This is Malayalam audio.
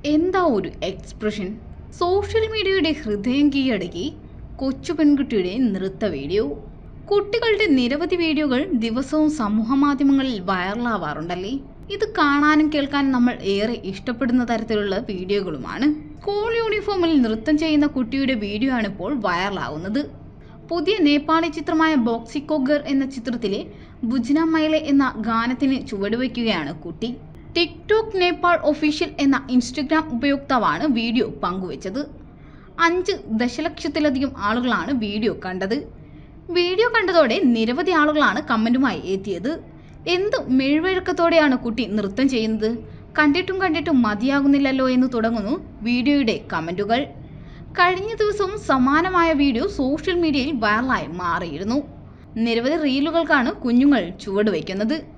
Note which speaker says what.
Speaker 1: എന്താ ഒരു എക്സ്പ്രഷൻ സോഷ്യൽ മീഡിയയുടെ ഹൃദയം കീഴടക്കി കൊച്ചു പെൺകുട്ടിയുടെ നൃത്ത വീഡിയോ കുട്ടികളുടെ നിരവധി വീഡിയോകൾ ദിവസവും സമൂഹ മാധ്യമങ്ങളിൽ വൈറലാവാറുണ്ടല്ലേ ഇത് കാണാനും കേൾക്കാനും നമ്മൾ ഏറെ ഇഷ്ടപ്പെടുന്ന തരത്തിലുള്ള വീഡിയോകളുമാണ് സ്കൂൾ യൂണിഫോമിൽ നൃത്തം ചെയ്യുന്ന കുട്ടിയുടെ വീഡിയോ ആണ് ഇപ്പോൾ വൈറലാവുന്നത് പുതിയ നേപ്പാളി ചിത്രമായ ബോക്സിക്കോ ഗർ എന്ന ചിത്രത്തിലെ ബുജ്ന മൈലെ എന്ന ഗാനത്തിന് ചുവടുവയ്ക്കുകയാണ് കുട്ടി ടിക്ടോക്ക് നേപ്പാൾ ഒഫീഷ്യൽ എന്ന ഇൻസ്റ്റഗ്രാം ഉപയോക്താവാണ് വീഡിയോ പങ്കുവച്ചത് അഞ്ച് ദശലക്ഷത്തിലധികം ആളുകളാണ് വീഡിയോ കണ്ടത് വീഡിയോ കണ്ടതോടെ നിരവധി ആളുകളാണ് കമൻറ്റുമായി എത്തിയത് എന്ത് മെഴുവഴക്കത്തോടെയാണ് കുട്ടി നൃത്തം ചെയ്യുന്നത് കണ്ടിട്ടും കണ്ടിട്ടും മതിയാകുന്നില്ലല്ലോ എന്ന് തുടങ്ങുന്നു വീഡിയോയുടെ കമൻറ്റുകൾ കഴിഞ്ഞ ദിവസവും സമാനമായ വീഡിയോ സോഷ്യൽ മീഡിയയിൽ വൈറലായി മാറിയിരുന്നു നിരവധി റീലുകൾക്കാണ് കുഞ്ഞുങ്ങൾ ചുവടുവയ്ക്കുന്നത്